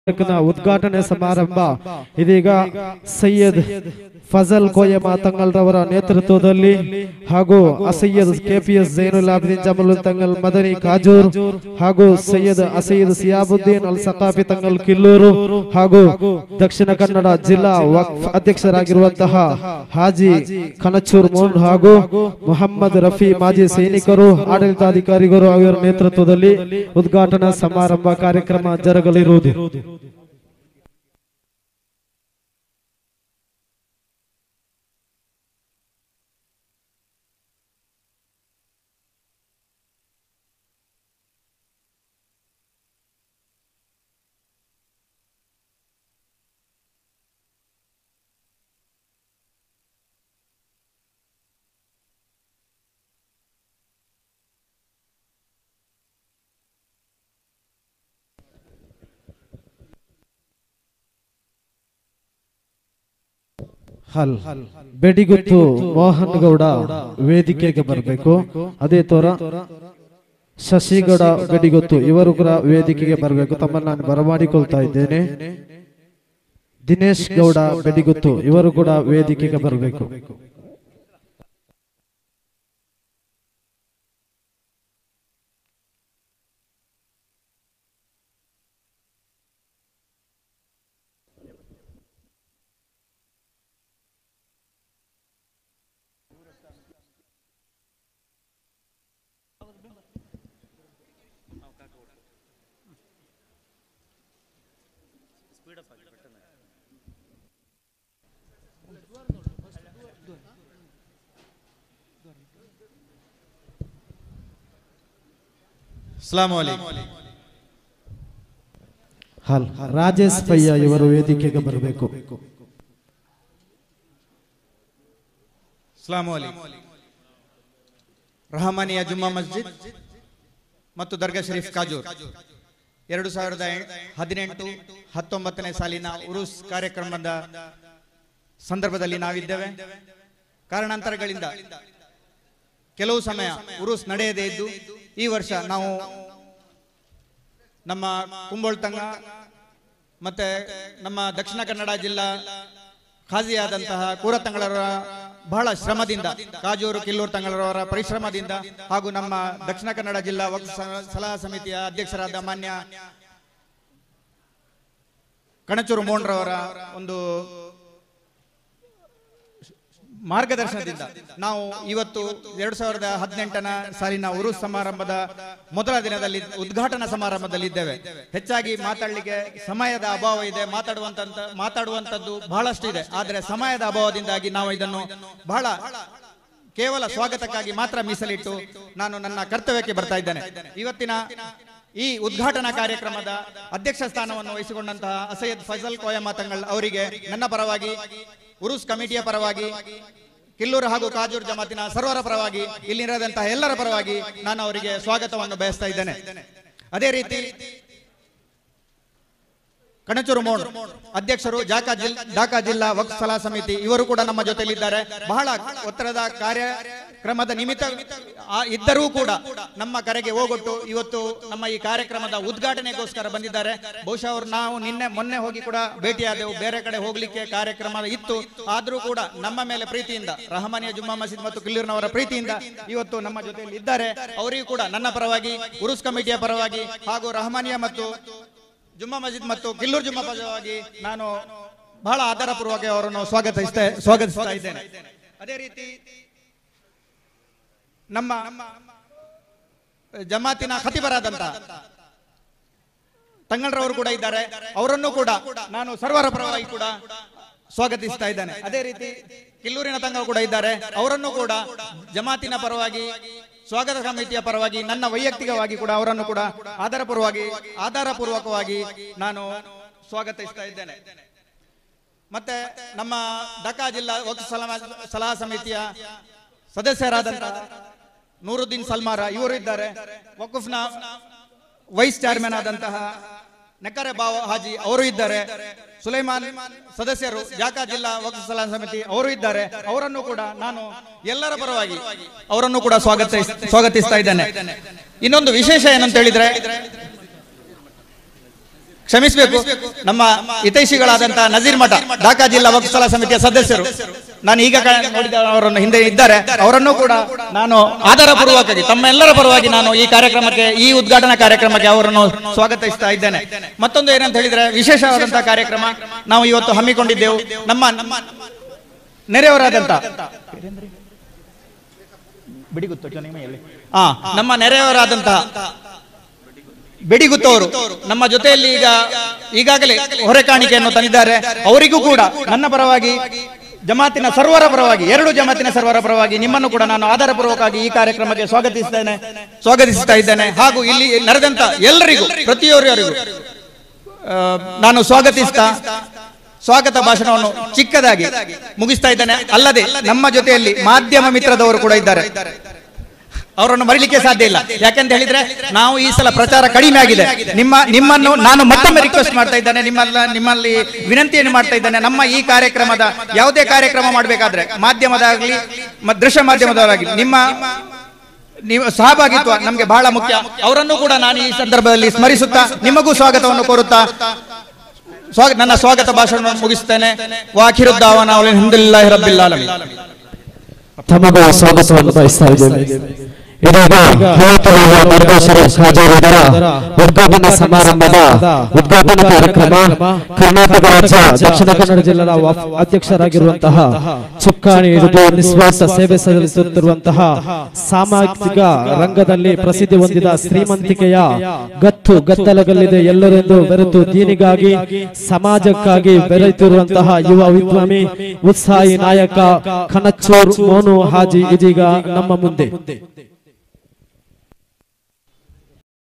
ಪಾರ್ಕ್ನ ಉದ್ಘಾಟನೆ ಸಮಾರಂಭ ಇದೀಗ ಸೈಯದ್ ಫಜಲ್ ಕೋಯಮ ತಂಗಲ್ರವರ ನೇತೃತ್ವದಲ್ಲಿ ಹಾಗೂ ಅಸಯ್ಯದ್ ಕೆಪಿಎಸ್ ಜೈನುಲ್ ಆಬಿದೀನ್ ಜಮಲುಲ್ ತಂಗಲ್ ಮದನಿ ಕಾಜೂರ್ ಹಾಗೂ ಸೈಯದ್ ಅಸಯ್ಯದ್ ಸಿಯಾಬುದ್ದೀನ್ ಅಲ್ ಸಕಾಫಿ ತಂಗಲ್ ಕಿಲ್ಲೂರು ಹಾಗೂ ದಕ್ಷಿಣ ಕನ್ನಡ ಜಿಲ್ಲಾ ವಕ್ಫ್ ಅಧ್ಯಕ್ಷರಾಗಿರುವಂತಹ ಹಾಜಿ ಕನಚೂರ್ ಮೋನ್ ಹಾಗೂ ಮೊಹಮ್ಮದ್ ರಫಿ ಮಾಜಿ ಸೈನಿಕರು ಆಡಳಿತಾಧಿಕಾರಿಗಳು ಅವರ ನೇತೃತ್ವದಲ್ಲಿ ಉದ್ಘಾಟನಾ ಸಮಾರಂಭ ಕಾರ್ಯಕ್ರಮ ಜರುಗಲಿರುವುದು ಹಲ್ ಬೆಡಿಗುತ್ತು ಮೋಹನ್ ಗೌಡ ವೇದಿಕೆಗೆ ಬರಬೇಕು ಅದೇ ತರ ಶಶಿಗೌಡ ಬೆಡಿಗುತ್ತು ಇವರು ಕೂಡ ವೇದಿಕೆಗೆ ಬರಬೇಕು ತಮ್ಮನ್ನು ನಾನು ಬರಮಾಡಿಕೊಳ್ತಾ ಇದ್ದೇನೆ ದಿನೇಶ್ ಗೌಡ ಬೆಡಿಗುತ್ತು ಇವರು ಕೂಡ ವೇದಿಕೆಗೆ ಬರಬೇಕು ಅಸ್ಲಾಮು ಅಲೈಕುಂ ಹಲ್ ರಾಜೇಶ್ ಪಯ್ಯ ಇವರು ವೇದಿಕೆಗೆ ಬರಬೇಕು ಅಸ್ಲಾಮು ಅಲೈಕುಂ ರಹಮಾನಿಯ ಜುಮ್ಮಾ ಮಸ್ಜಿದ್ ಮತ್ತು ದರ್ಗಾ ಶರೀಫ್ ಕಾಜೂರ್ ಎರಡು ಸಾವಿರದ ಎ- ಹದಿನೆಂಟು ಹತ್ತೊಂಬತ್ತನೇ ಸಾಲಿನ ಉರುಸ್ ಕಾರ್ಯಕ್ರಮದ ಸಂದರ್ಭದಲ್ಲಿ ನಾವಿದ್ದೇವೆ ಕಾರಣಾಂತರಗಳಿಂದ ಕೆಲವು ಸಮಯ ಉರುಸ್ ನಡೆಯದೇ ಇದ್ದು ಈ ವರ್ಷ ನಾವು ನಮ್ಮ ಕುಂಬೋಳ್ತಂಗ ಮತ್ತೆ ನಮ್ಮ ದಕ್ಷಿಣ ಕನ್ನಡ ಜಿಲ್ಲಾ ಖಾಜಿಯಾದಂತಹ ಕೂರತಂಗಳರ ಬಹಳ ಶ್ರಮದಿಂದ ಕಾಜೂರು ಕಿಲ್ಲೂರು ತಂಗಳರವರ ಪರಿಶ್ರಮದಿಂದ ಹಾಗೂ ನಮ್ಮ ದಕ್ಷಿಣ ಕನ್ನಡ ಜಿಲ್ಲಾ ವಕ್ಫ್ ಸ- ಸಲಹಾ ಸಮಿತಿಯ ಅಧ್ಯಕ್ಷರಾದ ಮಾನ್ಯ ಕಣಚೂರು ಮೋಹನ್ರವರ ಒಂದು ಮಾರ್ಗದರ್ಶನದಿಂದ ನಾವು ಇವತ್ತು ಎರಡ್ ಸಾವಿರದ ಹದಿನೆಂಟನ ಸಾಲಿನ ಉರುಸ್ ಸಮಾರಂಭದ ಮೊದಲ ದಿನದಲ್ಲಿ ಉದ್ಘಾಟನಾ ಸಮಾರಂಭದಲ್ಲಿ ಇದ್ದೇವೆ ಹೆಚ್ಚಾಗಿ ಮಾತಾಡಲಿಕ್ಕೆ ಸಮಯದ ಅಭಾವ ಇದೆ ಮಾತಾಡುವಂತ ಮಾತಾಡುವಂತದ್ದು ಬಹಳಷ್ಟು ಇದೆ ಆದರೆ ಸಮಯದ ಅಭಾವದಿಂದಾಗಿ ನಾವು ಇದನ್ನು ಬಹಳ ಕೇವಲ ಸ್ವಾಗತಕ್ಕಾಗಿ ಮಾತ್ರ ಮೀಸಲಿಟ್ಟು ನಾನು ನನ್ನ ಕರ್ತವ್ಯಕ್ಕೆ ಬರ್ತಾ ಇದ್ದೇನೆ ಇವತ್ತಿನ ಈ ಉದ್ಘಾಟನಾ ಕಾರ್ಯಕ್ರಮದ ಅಧ್ಯಕ್ಷ ಸ್ಥಾನವನ್ನು ವಹಿಸಿಕೊಂಡಂತಹ ಅಸೈಯದ್ ಫೈಸಲ್ ಕೋಯಮ್ಮ ತಂಗಳ್ ಅವರಿಗೆ ನನ್ನ ಪರವಾಗಿ ಉರುಸ್ ಕಮಿಟಿಯ ಪರವಾಗಿ ಕಿಲ್ಲೂರು ಹಾಗೂ ಕಾಜೂರು ಜಮಾತಿನ ಸರ್ವರ ಪರವಾಗಿ ಇಲ್ಲಿರದಂತಹ ಎಲ್ಲರ ಪರವಾಗಿ ನಾನು ಅವರಿಗೆ ಸ್ವಾಗತವನ್ನು ಬಯಸ್ತಾ ಇದ್ದೇನೆ ಅದೇ ರೀತಿ ಕಣಚೂರು ಮೋಡ್ ಅಧ್ಯಕ್ಷರು ಜಾಕಾ ಜಿಲ್ ಢಾಕಾ ಜಿಲ್ಲಾ ವಕ್ಫ್ ಸಲಹಾ ಸಮಿತಿ ಇವರು ಕೂಡ ನಮ್ಮ ಜೊತೆಲಿದ್ದಾರೆ ಬಹಳ ಒತ್ತಡದ ಕಾರ್ಯಕ್ರಮದ ನಿಮಿತ್ತ ಆ ಇದ್ದರೂ ಕೂಡ ನಮ್ಮ ಕರೆಗೆ ಹೋಗೊಟ್ಟು ಇವತ್ತು ನಮ್ಮ ಈ ಕಾರ್ಯಕ್ರಮದ ಉದ್ಘಾಟನೆಗೋಸ್ಕರ ಬಂದಿದ್ದಾರೆ ಬಹುಶಃ ಅವರು ನಾವು ನಿನ್ನೆ ಮೊನ್ನೆ ಹೋಗಿ ಕೂಡ ಭೇಟಿಯಾದೆವು ಬೇರೆ ಕಡೆ ಹೋಗ್ಲಿಕ್ಕೆ ಕಾರ್ಯಕ್ರಮ ಇತ್ತು ಆದ್ರೂ ಕೂಡ ನಮ್ಮ ಮೇಲೆ ಪ್ರೀತಿಯಿಂದ ರಹಮಾನಿಯ ಜುಮ್ಮಾ ಮಸೀದ್ ಮತ್ತು ಕಿಲ್ಲೂರಿನವರ ಪ್ರೀತಿಯಿಂದ ಇವತ್ತು ನಮ್ಮ ಜೊತೆಯಲ್ಲಿ ಇದ್ದಾರೆ ಅವರಿಗೂ ಕೂಡ ನನ್ನ ಪರವಾಗಿ ಉರುಸ್ ಕಮಿಟಿಯ ಪರವಾಗಿ ಹಾಗೂ ರಹಮಾನಿಯ ಮತ್ತು ಜುಮ್ಮಾ ಮಸ್ಜಿದ್ ಮತ್ತು ಕಿಲ್ಲೂರು ಜುಮ್ಮಾ ಪರವಾಗಿ ನಾನು ಬಹಳ ಆಧಾರಪೂರ್ವಕ ಅವರನ್ನು ಸ್ವಾಗತಿಸ್ತಾ ಸ್ವಾಗತಿಸ್ತಾ ಇದ್ದೇನೆ ಅದೇ ರೀತಿ ನಮ್ಮ ಜಮಾತಿನ ಖತಿಬರಾದಂತ ತಂಗಳ್ರವರು ಕೂಡ ಇದ್ದಾರೆ ಅವರನ್ನು ಕೂಡ ನಾನು ಸರ್ವರ ಪರವಾಗಿ ಕೂಡ ಸ್ವಾಗತಿಸ್ತಾ ಇದ್ದೇನೆ ಅದೇ ರೀತಿ ಕಿಲ್ಲೂರಿನ ತಂಗ ಕೂಡ ಇದ್ದಾರೆ ಅವರನ್ನು ಕೂಡ ಜಮಾತಿನ ಪರವಾಗಿ ಸ್ವಾಗತ ಸಮಿತಿಯ ಪರವಾಗಿ ನನ್ನ ವೈಯಕ್ತಿಕವಾಗಿ ಕೂಡ ಅವರನ್ನು ಕೂಡ ಆಧಾರಪೂರ್ವವಾಗಿ ಆಧಾರಪೂರ್ವಕವಾಗಿ ನಾನು ಸ್ವಾಗತಿಸ್ತಾ ಇದ್ದೇನೆ ಮತ್ತೆ ನಮ್ಮ ಢಾಕಾ ಜಿಲ್ಲಾ ವಕ್ಫ್ ಸಲಹಾ ಸಲಹಾ ಸಮಿತಿಯ ಸದಸ್ಯರಾದಂತಹ ನೂರುದ್ದೀನ್ ಸಲ್ಮಾರ ಇವರು ಇದ್ದಾರೆ ವಕುಫ್ನ ವೈಸ್ ಚೇರ್ಮನ್ ಆದಂತಹ ನೆಕರೆ ಬಾವ ಹಾಜಿ ಅವರು ಇದ್ದಾರೆ ಸುಲೈಮಾನ್ ಸದಸ್ಯರು ಜಾಕಾ ಜಿಲ್ಲಾ ವಕ್ಫ್ ಸಲಹಾ ಸಮಿತಿ ಅವರು ಇದ್ದಾರೆ ಅವರನ್ನು ಕೂಡ ನಾನು ಎಲ್ಲರ ಪರವಾಗಿ ಅವರನ್ನು ಕೂಡ ಸ್ವಾಗತ ಸ್ವಾಗತಿಸ್ತಾ ಇದ್ದೇನೆ ಇನ್ನೊಂದು ವಿಶೇಷ ಏನಂತ ಹೇಳಿದ್ರೆ ಕ್ಷಮಿಸಬೇಕು ನಮ್ಮ ಹಿತೈಷಿಗಳಾದಂತಹ ನಜೀರ್ ಮಠ ಢಾಕಾ ಜಿಲ್ಲಾ ವಕ್ಸಲ ಸಮಿತಿಯ ಸದಸ್ಯರು ನಾನು ಈಗ ಕ- ನೋಡಿದ ಅವರನ್ನು ಹಿಂದೆ ಇದ್ದಾರೆ ಅವರನ್ನು ಕೂಡ ನಾನು ಆಧಾರಪೂರ್ವಕವಾಗಿ ತಮ್ಮೆಲ್ಲರ ಪರವಾಗಿ ನಾನು ಈ ಕಾರ್ಯಕ್ರಮಕ್ಕೆ ಈ ಉದ್ಘಾಟನಾ ಕಾರ್ಯಕ್ರಮಕ್ಕೆ ಅವರನ್ನು ಸ್ವಾಗತಿಸ್ತಾ ಇದ್ದೇನೆ ಮತ್ತೊಂದು ಏನಂತ ಹೇಳಿದ್ರೆ ವಿಶೇಷವಾದಂತಹ ಕಾರ್ಯಕ್ರಮ ನಾವು ಇವತ್ತು ಹಮ್ಮಿಕೊಂಡಿದ್ದೆವು ನಮ್ಮ ನಮ್ಮ ನೆರೆಯವರಾದಂತ ಬಿಡಿಗುತ್ತು ಚೊನಿಮೆಯಲ್ಲಿ. ಆ ನಮ್ಮ ನೆರೆಯವರಾದಂತಹ ಬೆಡಿಗುತ್ತವರು ನಮ್ಮ ಜೊತೆಯಲ್ಲಿ ಈಗ ಈಗಾಗಲೇ ಹೊರೆ ಕಾಣಿಕೆಯನ್ನು ತಂದಿದ್ದಾರೆ ಅವರಿಗೂ ಕೂಡ ನನ್ನ ಪರವಾಗಿ ಜಮಾತಿನ ಸರ್ವರ ಪರವಾಗಿ ಎರಡು ಜಮಾತಿನ ಸರ್ವರ ಪರವಾಗಿ ನಿಮ್ಮನ್ನು ಕೂಡ ನಾನು ಆಧಾರಪೂರ್ವಕವಾಗಿ ಈ ಕಾರ್ಯಕ್ರಮಕ್ಕೆ ಸ್ವಾಗತಿಸ್ತೇನೆ ಸ್ವಾಗತಿಸ್ತಾ ಇದ್ದೇನೆ ಹಾಗೂ ಇಲ್ಲಿ ನಡೆದಂತ ಎಲ್ಲರಿಗೂ ಪ್ರತಿಯೊಬ್ಬರಿಗೂ ಆ, ನಾನು ಸ್ವಾಗತಿಸ್ತಾ ಸ್ವಾಗತ ಭಾಷಣವನ್ನು ಚಿಕ್ಕದಾಗಿ ಮುಗಿಸ್ತಾ ಇದ್ದೇನೆ ಅಲ್ಲದೆ ನಮ್ಮ ಜೊತೆಯಲ್ಲಿ ಮಾಧ್ಯಮ ಮಿತ್ರದವರು ಕೂಡ ಇದ್ದಾರೆ ಅವರನ್ನು ಮರಿಲಿಕ್ಕೆ ಸಾಧ್ಯ ಇಲ್ಲ ಯಾಕೆಂತ ಹೇಳಿದ್ರೆ ನಾವು ಈ ಸಲ ಪ್ರಚಾರ ಕಡಿಮೆ ಆಗಿದೆ ನಿಮ್ಮ ನಿಮ್ಮನ್ನು ನಾನು ಮತ್ತೊಮ್ಮೆ ರಿಕ್ವೆಸ್ಟ್ ಮಾಡ್ತಾ ಇದ್ದೇನೆ ನಿಮ್ಮಲ್ಲ ನಿಮ್ಮಲ್ಲಿ ವಿನಂತಿಯನ್ನು ಮಾಡ್ತಾ ಇದ್ದೇನೆ ನಮ್ಮ ಈ ಕಾರ್ಯಕ್ರಮದ ಯಾವುದೇ ಕಾರ್ಯಕ್ರಮ ಮಾಡಬೇಕಾದ್ರೆ ಮಾಧ್ಯಮದಾಗಲಿ ಮ- ದೃಶ್ಯ ಮಾಧ್ಯಮದವರಾಗಲಿ ನಿಮ್ಮ ನೀವು ಸಹಭಾಗಿತ್ವ ನಮಗೆ ಬಹಳ ಮುಖ್ಯ ಅವರನ್ನು ಕೂಡ ನಾನು ಈ ಸಂದರ್ಭದಲ್ಲಿ ಸ್ಮರಿಸುತ್ತಾ ನಿಮಗೂ ಸ್ವಾಗತವನ್ನು ಕೋರುತ್ತಾ ಸ್ವಾಗ ನನ್ನ ಸ್ವಾಗತ ಭಾಷಣವನ್ನು ಮುಗಿಸ್ತೇನೆ ವಾಖಿರುದ್ದಾವನ ಅಲ್ಹಮ್ದುಲಿಲ್ಲಾಹಿ ರಬ್ಬಿಲ್ ಆಲಮೀನ್ ತಮಗೂ ಸ್ವಾಗತವನ್ನು ಬಯಸ್ತಾ ಇದ್ದೇನೆ ಇದೀಗ ಹೈತರಾದ ನಿರ್ದೇಶಕ ಹಾಜರಿದ್ದರ ಉದ್ಘಾಟನಾ ಸಮಾರಂಭದ ಉದ್ಘಾಟನಾ ಕಾರ್ಯಕ್ರಮ ಕರ್ನಾಟಕ ರಾಜ್ಯ ದಕ್ಷಿಣ ಕನ್ನಡ ಜಿಲ್ಲಾ ವಫ್ ಅಧ್ಯಕ್ಷರಾಗಿರುವಂತಹ ಚುಕ್ಕಾಣಿ ಹಿಡಿದು ನಿಸ್ವಾರ್ಥ ಸೇವೆ ಸಲ್ಲಿಸುತ್ತಿರುವಂತಹ ಸಾಮಾಜಿಕ ರಂಗದಲ್ಲಿ ಪ್ರಸಿದ್ಧಿ ಹೊಂದಿದ ಶ್ರೀಮಂತಿಕೆಯ ಗತ್ತು ಗತ್ತಲಗಲ್ಲಿದೆ ಎಲ್ಲರೆಂದು ಬೆರೆತು ದೀನಿಗಾಗಿ ಸಮಾಜಕ್ಕಾಗಿ ಬೆರೆತಿರುವಂತಹ ಯುವ ವಿದ್ವಾಮಿ ಉತ್ಸಾಹಿ ನಾಯಕ ಕನಚ್ಚೂರ್ ಮೋನು ಹಾಜಿ ಇದೀಗ ನಮ್ಮ ಮುಂದೆ